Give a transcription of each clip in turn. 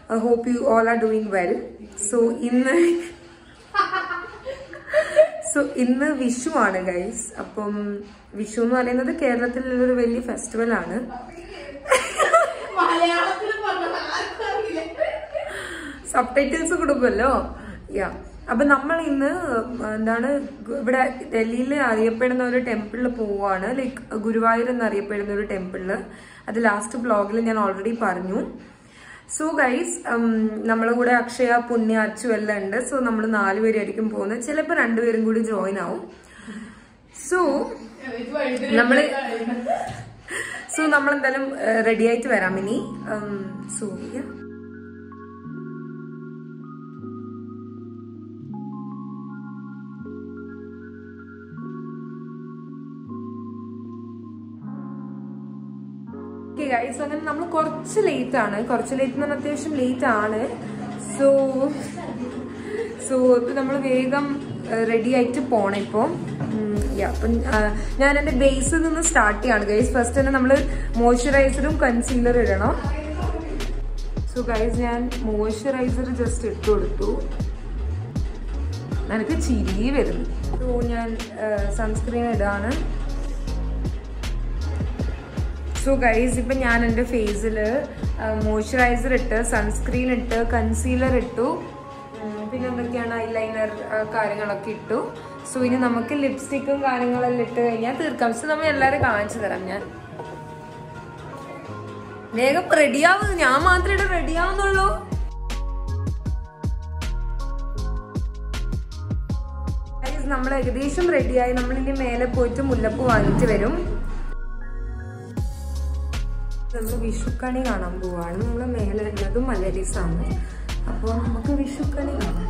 hope you all are doing well so ഇന്ന് so ഇന്ന് വിഷു ആണ് ഗൈസ് അപ്പം വിഷു എന്ന് പറയുന്നത് കേരളത്തിലുള്ള ഒരു വലിയ ഫെസ്റ്റിവൽ ആണ് സബ് ടൈറ്റിൽസ് കൊടുക്കുമല്ലോ യാ അപ്പൊ നമ്മൾ ഇന്ന് എന്താണ് ഇവിടെ ഡൽഹിയിൽ അറിയപ്പെടുന്ന ഒരു ടെമ്പിളിൽ പോവാണ് ലൈക്ക് ഗുരുവായൂർ എന്നറിയപ്പെടുന്ന ഒരു ടെമ്പിളിൽ അത് ലാസ്റ്റ് ബ്ലോഗിൽ ഞാൻ ഓൾറെഡി പറഞ്ഞു സോ ഗൈസ് നമ്മളെ കൂടെ അക്ഷയ പുണ്യ അച്ചു എല്ലാം ഉണ്ട് സോ നമ്മൾ നാലുപേരായിരിക്കും പോകുന്നത് ചിലപ്പോൾ രണ്ടുപേരും കൂടി ജോയിൻ ആവും സോ നമ്മള് സോ നമ്മൾ എന്തായാലും റെഡി ആയിട്ട് വരാം ഇനി സോ യാ ഗൈസ് അങ്ങനെ നമ്മൾ കുറച്ച് ലേറ്റ് ആണ് കുറച്ച് ലേറ്റ് എന്ന് പറഞ്ഞാൽ അത്യാവശ്യം ലേറ്റ് ആണ് സോ സോ ഇപ്പൊ നമ്മൾ വേഗം റെഡി ആയിട്ട് പോണം ഇപ്പോൾ അപ്പം ഞാൻ എൻ്റെ ബേസിൽ നിന്ന് സ്റ്റാർട്ട് ചെയ്യാണ് ഗൈസ് ഫസ്റ്റ് തന്നെ നമ്മൾ മോയ്സ്ചറൈസറും കൺസീലർ ഇടണം സോ ഗൈസ് ഞാൻ മോയ്സ്ചറൈസർ ജസ്റ്റ് ഇട്ട് കൊടുത്തു എനിക്ക് ചിരി വരുന്നു സോ ഞാൻ സൺസ്ക്രീൻ ഇടാണ് സോ ഗൈസ് ഇപ്പം ഞാൻ എൻ്റെ ഫേസിൽ മോയ്സ്ചറൈസർ ഇട്ട് സൺസ്ക്രീൻ ഇട്ട് കൺസീലർ ഇട്ടു പിന്നെ എന്തൊക്കെയാണ് ഐലൈനർ കാര്യങ്ങളൊക്കെ ഇട്ടു സോ ഇനി നമുക്ക് ലിപ്സ്റ്റിക്കും കാര്യങ്ങളെല്ലാം ഇട്ട് കഴിഞ്ഞാൽ തീർക്കാം സോ നമ്മൾ എല്ലാവരും കാണിച്ചു തരാം ഞാൻ വേഗം റെഡിയാവുന്നു ഞാൻ മാത്രമേ ഇവിടെ റെഡിയാവുന്നുള്ളൂ നമ്മൾ ഏകദേശം റെഡിയായി നമ്മളിനി മേലെ പോയിട്ട് മുല്ലപ്പൂ വാങ്ങിയിട്ട് വരും നമ്മൾ വിഷുക്കണി കാണാൻ പോവാണ് നമ്മൾ മേലെ ഉള്ളതും മലരീസ് ആണ് അപ്പോൾ നമുക്ക് വിഷുക്കണി കാണാം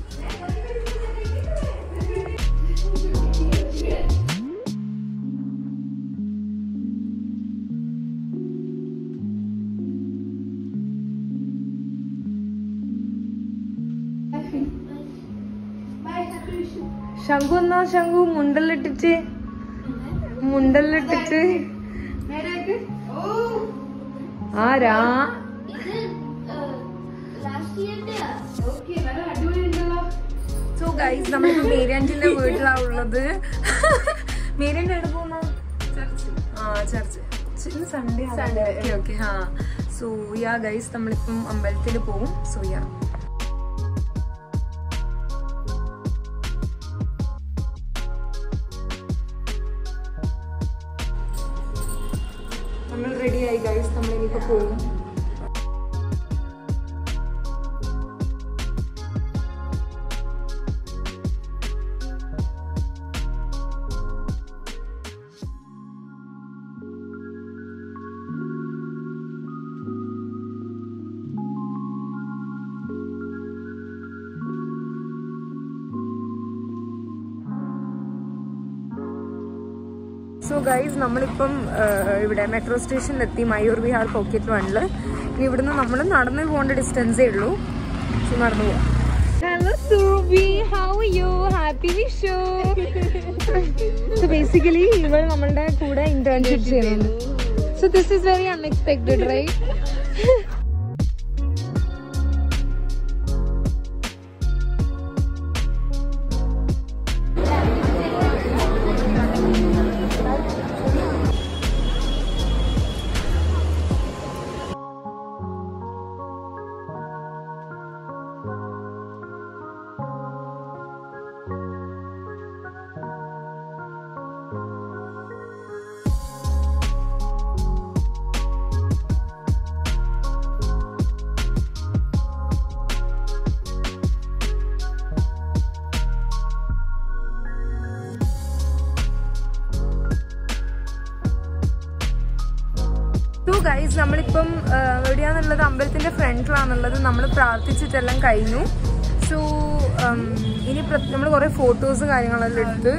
ശംഖു എന്നാ ശംഖു മുണ്ടല്ലിട്ടിട്ട് മുണ്ടല്ലിട്ടിട്ട് ആരാ സോ ഗൈസ് നമ്മൾ മേരിയാൻറ്റിന്റെ വീട്ടിലാണ് ഉള്ളത് മേരിയാൻ്റെ എവിടെ പോകുന്ന ആ ചർച്ച് ഇന്ന് സൺഡേ ഓക്കെ ഓക്കെ ആ സോ യാ ഗൈസ് നമ്മളിപ്പം അമ്പലത്തിൽ പോവും സോ യാ നമ്മൾ റെഡി ആയി ഗൈസ് നമ്മൾ ഇനിയിപ്പോ പോകും സോ ഗൈസ് നമ്മളിപ്പം ഇവിടെ മെട്രോ സ്റ്റേഷനിലെത്തി മയൂർ വിഹാർ പോക്കറ്റ് വണ്ണിൽ ഇനി ഇവിടുന്ന് നമ്മൾ നടന്നു പോകേണ്ട ഡിസ്റ്റൻസേ ഉള്ളൂ സോ നടന്നു പോവാം hello Soobi how you happy Vishu so basically ഇവൾ നമ്മളുടെ കൂടെ ഇന്റേൺഷിപ്പ് ചെയ്യുന്നുണ്ട് so this is very unexpected right guys നമ്മളിപ്പം ആ, എവിടെയാന്നുള്ളത് അമ്പലത്തിന്റെ ഫ്രണ്ടിലാണുള്ളത് നമ്മൾ പ്രാർത്ഥിച്ചിട്ടെല്ലാം കഴിഞ്ഞു സോ ഇനി നമ്മൾ കുറെ ഫോട്ടോസ് കാര്യങ്ങളെല്ലാം എടുത്ത്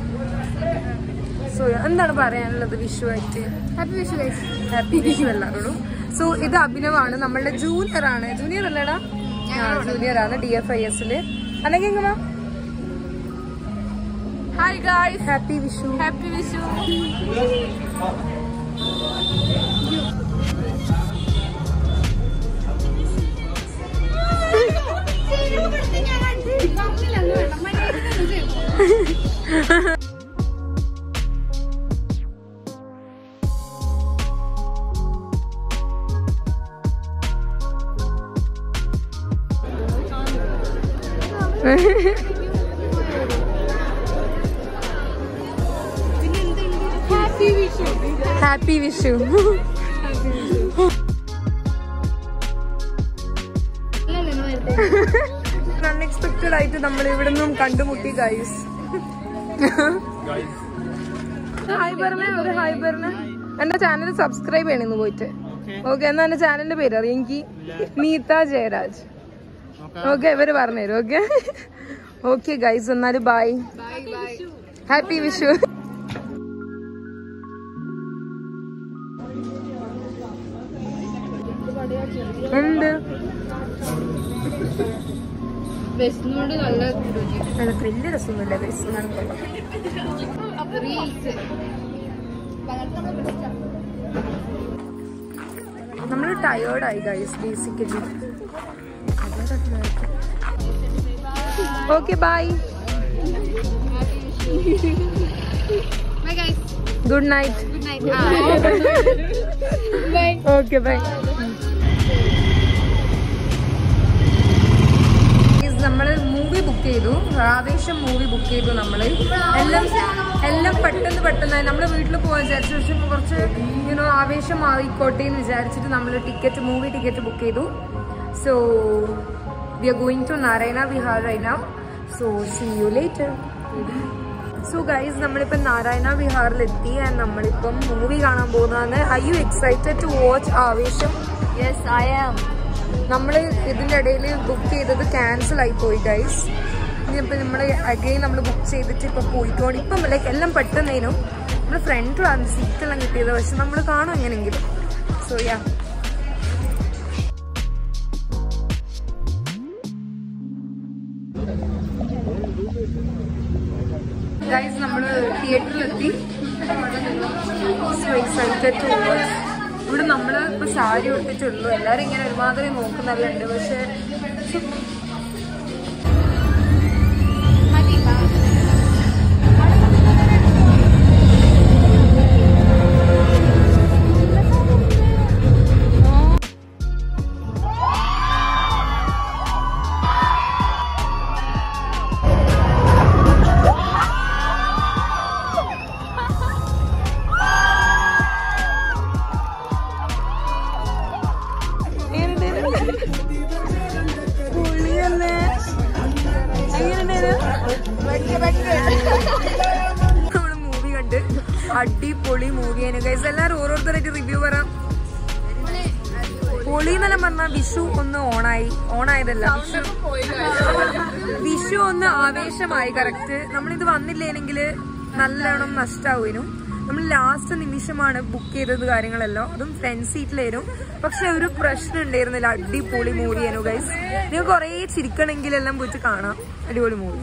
സോ എന്താണ് പറയാനുള്ളത് വിഷു ആയിട്ട് happy Vishu guys happy Vishu എല്ലാവരോടും സോ ഇത് അഭിനവാണ് നമ്മളുടെ ജൂനിയർ ആണ് ജൂനിയർ അല്ലേടാ ജൂനിയർ ആണ് ഡി എഫ് ഐ എസില് അല്ലെങ്കിൽ എങ്ങനെ hi guys happy Vishu happy Vishu happy Vishu unexpected ആയിട്ട് നമ്മൾ ഇവിടെ നിന്നും കണ്ടുമുട്ടി ഗൈസ് ഹായ് പറഞ്ഞേ ഒരു ഹായ് പറഞ്ഞേ എന്റെ ചാനൽ സബ്സ്ക്രൈബ് ചെയ്യണമെന്ന് പോയിട്ട് ഓക്കെ എന്നാ എന്റെ ചാനലിന്റെ പേര് അറിയാം എനിക്ക് നീത ജയരാജ് ഓക്കെ ഇവര് പറഞ്ഞുതരും ഓക്കെ ഓക്കെ ഗൈസ് എന്നാലും ബൈ ഹാപ്പി വിഷു എന്ത് വിഷ്ണുണ്ട് നല്ല രുചി എനിക്ക് വലിയ രസമൊന്നുമില്ല ഗൈസ് റീൽസ് നമ്മൾ ടയേർഡായി guys basically okay bye bye guys good night good night bye okay bye നമ്മൾ മൂവി ബുക്ക് ചെയ്തു ആവേശം മൂവി ബുക്ക് ചെയ്തു നമ്മൾ എല്ലാം എല്ലാം പെട്ടെന്ന് പെട്ടെന്ന് നമ്മൾ വീട്ടിൽ പോകാൻ വിചാരിച്ചു പക്ഷെ കുറച്ച് യുനോ ആവേശം മാറിക്കോട്ടെ എന്ന് വിചാരിച്ചിട്ട് നമ്മൾ ടിക്കറ്റ് മൂവി ടിക്കറ്റ് ബുക്ക് ചെയ്തു so we are going to Narayana Vihar റൈന so see you later so guys നമ്മളിപ്പം നാരായണ വിഹാറിലെത്തി ആൻഡ് നമ്മളിപ്പം മൂവി കാണാൻ പോകുന്നതാണ് I you excited to watch Aavesham yes I am നമ്മൾ ഇതിൻ്റെ ഇടയിൽ ബുക്ക് ചെയ്തത് ക്യാൻസൽ ആയി പോയി ഗൈസ് ഇനിയിപ്പോൾ നമ്മൾ അഗെയിൻ നമ്മൾ ബുക്ക് ചെയ്തിട്ട് ഇപ്പോൾ പോയിക്കോണ്ട് ഇപ്പം ലൈക്ക് എല്ലാം പെട്ടെന്നേനും നമ്മൾ ഫ്രണ്ടിലാണ് സീറ്റെല്ലാം കിട്ടിയത് പക്ഷെ നമ്മൾ കാണും എങ്ങനെയെങ്കിലും സോ യാ ഗൈസ് നമ്മൾ തിയേറ്ററിലെത്തി സോ എക്സൈറ്റഡ് ടു വാച്ച് ഇവിടെ നമ്മൾ ഇപ്പൊ സാരി ഉടുത്തിട്ടുള്ളൂ എല്ലാരും ഇങ്ങനെ ഒരുമാതിരി നോക്കുന്നല്ലുണ്ട് പക്ഷെ നമ്മള് മൂവി കണ്ട് അടിപൊളി മൂവിയാണ് ഗൈസ് എല്ലാരും ഓരോരുത്തരായിട്ട് റിവ്യൂ പറയാം പൊളി എന്നെല്ലാം പറഞ്ഞാൽ വിഷു ഒന്ന് ഓണായി ഓണായതല്ല വിഷു വിഷു ഒന്ന് ആവേശമായി കറക്റ്റ് നമ്മളിത് വന്നില്ലെങ്കിൽ നല്ലോണം നഷ്ടാവുന്നു നമ്മൾ ലാസ്റ്റ് നിമിഷമാണ് ബുക്ക് ചെയ്തത് കാര്യങ്ങളെല്ലാം അതും ഫ്രണ്ട് സീറ്റിലായിരുന്നു പക്ഷെ ഒരു പ്രശ്നം ഉണ്ടായിരുന്നില്ല അടിപൊളി മൂവിയായിരുന്നു ഗൈസ് നിങ്ങൾ കുറേ ചിരിക്കണമെങ്കിലെല്ലാം പോയിട്ട് കാണാം അടിപൊളി മൂവി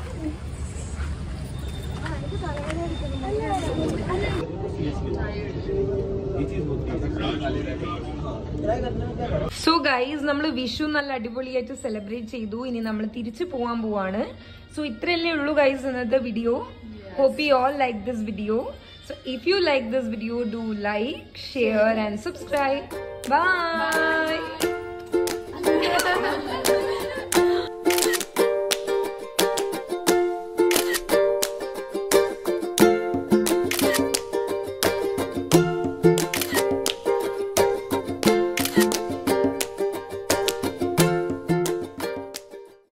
സോ ഗൈസ് നമ്മൾ വിഷു നല്ല അടിപൊളിയായിട്ട് സെലിബ്രേറ്റ് ചെയ്തു ഇനി നമ്മൾ തിരിച്ചു പോകാൻ പോവാണ് സോ ഇത്രയല്ലേ ഉള്ളൂ ഗൈസ് ഇന്നത്തെ video hope you all like this video so if you like this video do like share and subscribe by